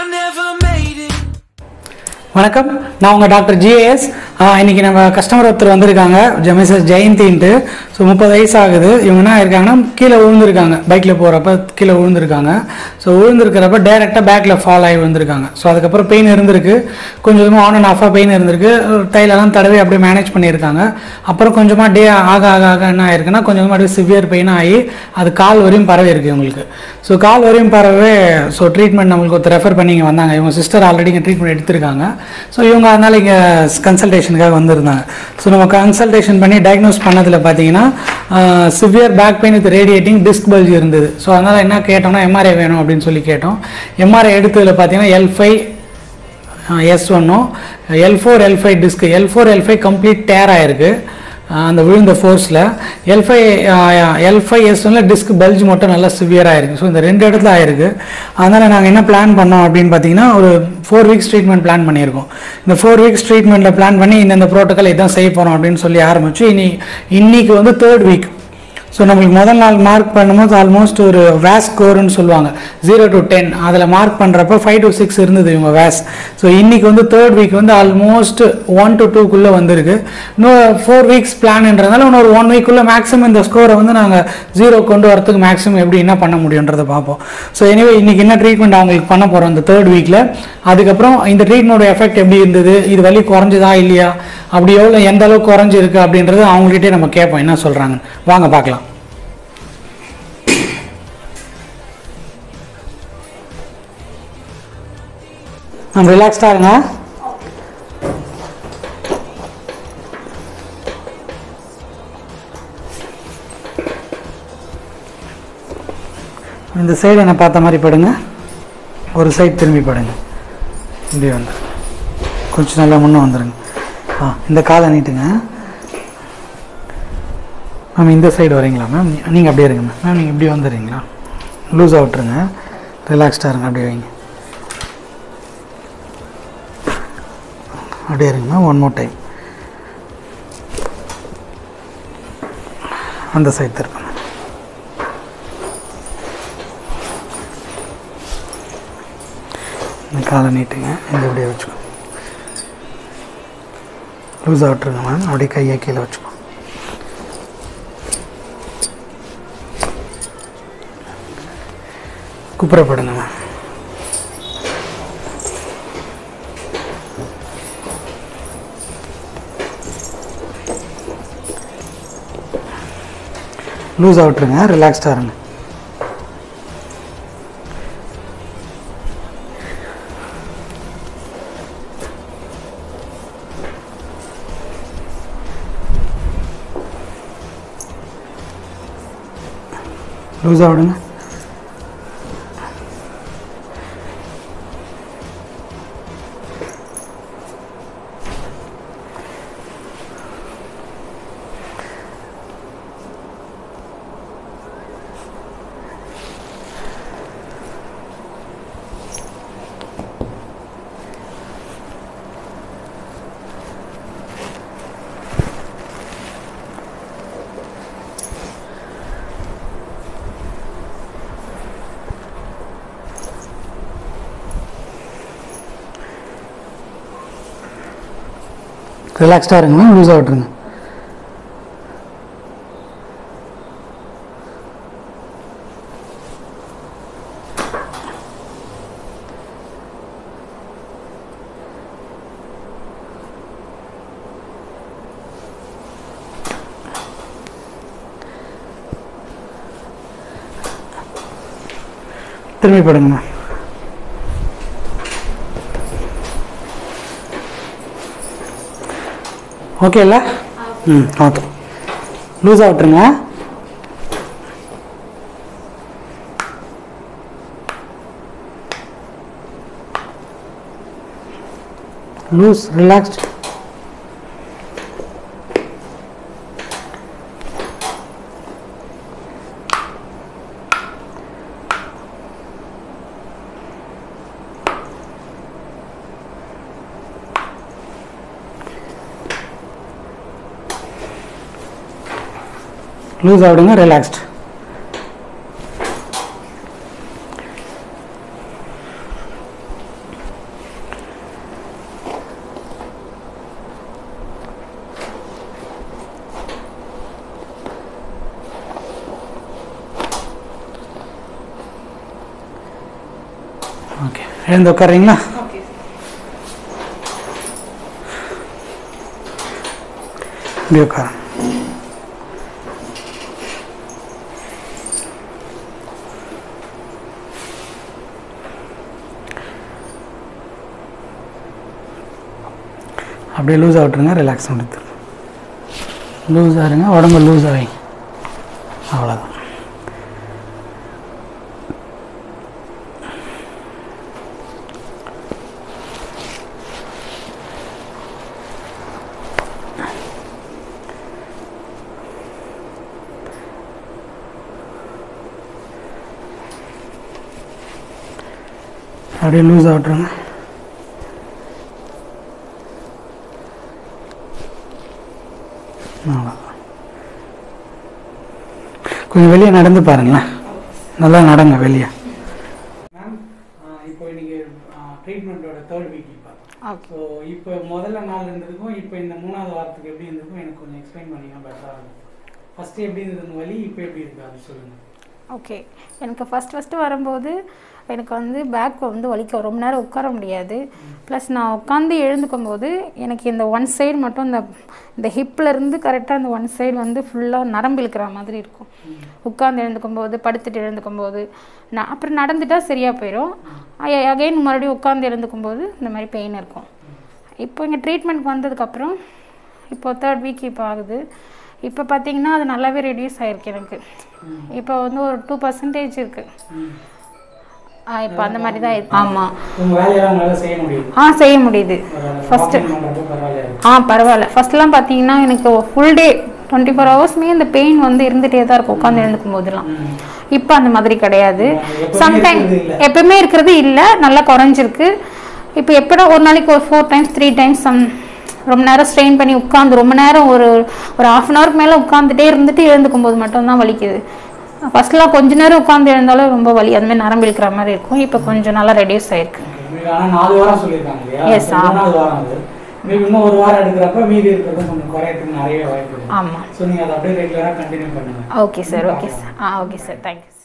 never made it. வணக்கம் நான் உங்கள் டாக்டர் ஜிஏஎஸ் இன்னைக்கு நம்ம கஸ்டமர் ஒருத்தர் வந்திருக்காங்க மிஸ்ஸஸ் ஜெயந்தின்ட்டு ஸோ முப்பது வயசு ஆகுது இவங்க என்ன இருக்காங்கன்னா கீழே விழுந்திருக்காங்க பைக்கில் போகிறப்ப கீழே விழுந்திருக்காங்க ஸோ விழுந்திருக்கிறப்ப டேரெக்டாக பேக்கில் ஃபால் ஆகி விழுந்திருக்காங்க ஸோ அதுக்கப்புறம் பெயின் இருந்திருக்கு கொஞ்சம் கொஞ்சமாக ஆன் அண்ட் ஆஃபாக பெயின் இருந்திருக்கு தைலெல்லாம் தடவி அப்படியே மேனேஜ் பண்ணியிருக்காங்க அப்புறம் கொஞ்சமாக டே ஆக ஆக ஆக என்ன ஆயிருக்குன்னா கொஞ்சம் கொஞ்சமாக அப்படியே சிவியர் பெயினாக ஆகி அது கால் வரையும் பரவி இருக்கு இவங்களுக்கு ஸோ கால் வரையும் பரவே ஸோ ட்ரீட்மெண்ட் நம்மளுக்கு ஒருத்தர் ரெஃபர் பண்ணி இங்கே வந்தாங்க இவங்க சிஸ்டர் ஆல்ரெடி இங்கே ட்ரீட்மெண்ட் எடுத்திருக்காங்க ஸோ இவங்க அதனால் இங்கே கன்சல்டேஷனுக்காக வந்திருந்தாங்க ஸோ நம்ம கன்சல்டேஷன் பண்ணி டயக்னோஸ் பண்ணதில் பார்த்தீங்கன்னா severe back pain with radiating disc bulge இருந்தது ஸோ அதனால் என்ன கேட்டோம்னா எம்ஆர்ஐ வேணும் அப்படின்னு சொல்லி கேட்டோம் எம்ஆர்ஐ எடுத்ததில் பார்த்தீங்கன்னா எல் ஃபைவ் எஸ் ஒன்னும் L four L five disc L four L five complete tear ஆயிருக்கு அஹ் அந்த விழுந்த ஃபோர்ஸில் L five L five S ஒன்ல டிஸ்க் பல்ஜ் மட்டும் நல்லா சிவியராக ஆயிருக்கு ஸோ இந்த ரெண்டு இடத்துல ஆயிருக்கு அதனால் நாங்கள் என்ன பிளான் பண்ணோம் அப்படின்னு பார்த்தீங்கன்னா ஒரு ஃபோர் வீக்ஸ் ட்ரீட்மெண்ட் பிளான் பண்ணியிருக்கோம் இந்த ஃபோர் வீக்ஸ் ட்ரீட்மெண்ட்டில் பிளான் பண்ணி இந்த ப்ரோட்டோக்கால் இதான் செய்ய போகிறோம் அப்படின்னு சொல்லி ஆரம்பிச்சு இனி இன்னைக்கு வந்து தேர்ட் வீக் ஸோ நம்மளுக்கு முதல் நாள் மார்க் பண்ணும்போது ஆல்மோஸ்ட் ஒரு வேஸ் ஸ்கோர்னு சொல்லுவாங்க ஜீரோ டு டென் அதில் மார்க் பண்ணுறப்ப ஃபைவ் டு சிக்ஸ் இருந்தது இவங்க வேஸ் ஸோ இன்னைக்கு வந்து தேர்ட் வீக் வந்து ஆல்மோஸ்ட் ஒன் டு டூக்குள்ளே வந்திருக்கு இன்னும் ஃபோர் வீக்ஸ் பிளான்ன்றதுனால இன்னொரு ஒன் வீக்குள்ளே மேக்ஸிமம் இந்த ஸ்கோரை வந்து நாங்கள் ஜீரோ கொண்டு வரதுக்கு மேக்ஸிமம் எப்படி என்ன பண்ண முடியுன்றதை பார்ப்போம் ஸோ எனிவே இன்னைக்கு என்ன ட்ரீட்மெண்ட் அவங்களுக்கு பண்ண போகிறோம் இந்த தேர்ட் வீக்கில் அதுக்கப்புறம் இந்த ட்ரீட்மெண்டோட எஃபெக்ட் எப்படி இருந்தது இது வலி குறைஞ்சதா இல்லையா அப்படி எவ்வளோ எந்த அளவுக்கு குறைஞ்சிருக்கு அப்படின்றது அவங்ககிட்டே நம்ம கேட்போம் என்ன சொல்கிறாங்க வாங்க பார்க்கலாம் நம்ம ரிலாக்ஸ்டாக இருங்க இந்த சைடு என்ன பார்த்த மாதிரி படுங்க ஒரு சைடு திரும்பி படுங்க இப்படி வந்து கொஞ்சம் நல்லா முன்னே வந்துடுங்க ஆ இந்த காலை நீட்டுங்க மேம் இந்த சைடு வரீங்களா மேம் நீங்கள் அப்படியே இருங்க மேம் மேம் நீங்கள் இப்படி வந்துடுறீங்களா லூஸாக விட்டுருங்க ரிலாக்ஸ்டாக இருங்க அப்படியே வைங்க அப்படியே இருங்க மேம் ஒன் மோர் டைம் அந்த சைடு திருப்பணும் இந்த காலை நீட்டுங்க இந்த இப்படியே வச்சுக்கோ லூஸாக விட்டுருங்க மேம் அப்படியே கையை கீழே வச்சுக்கோ குப்புறப்படுங்க மேம் லூஸாக விட்டுருங்க ரிலாக்ஸ்டாக இருங்க லூஸாக விடுங்க ரிலாக்ஸ்டாக இருங்க லூஸாக விட்டுருங்க திரும்பி படுங்கம்மா ஓகே இல்லை ம் ஓகே லூஸாக விட்டுருங்க லூஸ் ரிலாக்ஸ்ட் லூஸ் ஆகிடுங்க ரிலாக்ஸ்ட் ஓகே எழுந்து உட்காருங்களா ஓகே இப்படி உட்காரு அப்படியே லூஸ் விட்டுருங்க ரிலாக்ஸ் கொடுத்துருங்க லூஸாக இருங்க உடம்பு லூஸ் ஆகிங்க அவ்வளோதான் அப்படியே லூஸ் விட்டுருங்க அவ்வளோதான் கொஞ்சம் வெளியே நடந்து பாருங்களேன் நல்லா நடங்க வெளியே மேம் இப்போ இன்னைக்கு ட்ரீட்மெண்ட்டோட தேர்ட் வீக் இப்போ ஓகே ஸோ இப்போ முதல்ல நாள் இருந்ததுக்கும் இப்போ இந்த மூணாவது வாரத்துக்கு எப்படி இருந்திருக்கும் எனக்கு கொஞ்சம் எக்ஸ்பிளைன் பண்ணீங்கன்னா பெட்டராக இருக்கும் ஃபஸ்ட்டு எப்படி இருந்தது வலி இப்போ எப்படி இருக்கு அது சொல்லுங்கள் ஓகே எனக்கு ஃபஸ்ட் ஃபஸ்ட்டு வரும்போது எனக்கு வந்து பேக் வந்து வலிக்க ரொம்ப நேரம் உட்கார முடியாது ப்ளஸ் நான் உட்காந்து எழுந்துக்கும் போது எனக்கு இந்த ஒன் சைடு மட்டும் இந்த இந்த ஹிப்பில் இருந்து கரெக்டாக இந்த ஒன் சைடு வந்து ஃபுல்லாக நரம்பு இழுக்கிற மாதிரி இருக்கும் உட்காந்து எழுந்துக்கும் போது படுத்துட்டு எழுந்துக்கும் போது நான் அப்புறம் நடந்துட்டா சரியாக போயிடும் அகைன் மறுபடியும் உட்காந்து எழுந்துக்கும் போது இந்த மாதிரி பெயின் இருக்கும் இப்போ இங்கே ட்ரீட்மெண்ட் வந்ததுக்கப்புறம் இப்போ தேர்ட் வீக் இப்போ ஆகுது இப்போ பார்த்தீங்கன்னா அது நல்லாவே ரெடியூஸ் ஆயிருக்கு எனக்கு இப்போ வந்து ஒரு டூ பர்சன்டேஜ் இருக்கு ஆ, இப்போ அந்த மாதிரி தான் இருக்கு ஆமாம் உங்கள் வேலையெல்லாம் உங்களால் செய்ய முடியுது ஆ செய்ய முடியுது First- பண்ணுறப்போ பரவாயில்ல இருக்கு ஆ பரவாயில்ல ஃபர்ஸ்ட்லாம் பார்த்தீங்கன்னா எனக்கு ஃபுல் டே டுவெண்ட்டி ஃபோர் ஹவர்ஸ்மே இந்த பெயின் வந்து இருந்துகிட்டே தான் இருக்கும் உட்காந்து எழுந்துக்கும் போதெல்லாம் ம். இப்போ அந்த மாதிரி கிடையாது எப்பவுமே சம்டைம் இருக்கிறது இல்ல. எப்பவுமே இருக்கிறது இல்லை நல்லா குறைஞ்சிருக்கு இப்போ எப்படா ஒரு நாளைக்கு ஒரு four times three times some ரொம்ப நேரம் ஸ்ட்ரெயின் பண்ணி உட்காந்து ரொம்ப நேரம் ஒரு ஒரு ஹாஃப் அன் ஹவருக்கு மேலே உட்காந்துட்டே இருந்துட்டு எழுந்துக்கும் போது மட்டும்தான் வலிக்குது ஃபர்ஸ்ட்லாம் கொஞ்ச நேரம் உட்காந்து எழுந்தாலும் ரொம்ப வலி அந்த மாதிரி நரம்பு இழுக்கிற மாதிரி இருக்கும் இப்போ கொஞ்சம் நல்லா ரெடியூஸ் ஆயிருக்கு உங்களுக்கு ஆனால் நாலு வாரம் சொல்லியிருக்காங்க இல்லையா Yes, இப்போ மூணாவது வாரம் அது மேபி இன்னும் ஒரு வாரம் எடுக்கிறப்ப மீதி இருக்கிறது கொஞ்சம் குறையறதுக்கு நிறைய வாய்ப்பு இருக்கு ஆமாம் ஸோ நீங்கள் அதை அப்படியே ரெகுலராக கண்டினியூ பண்ணுங்க ஓகே சார் ஓகே சார் ஆ ஓகே சார் தேங்க்யூ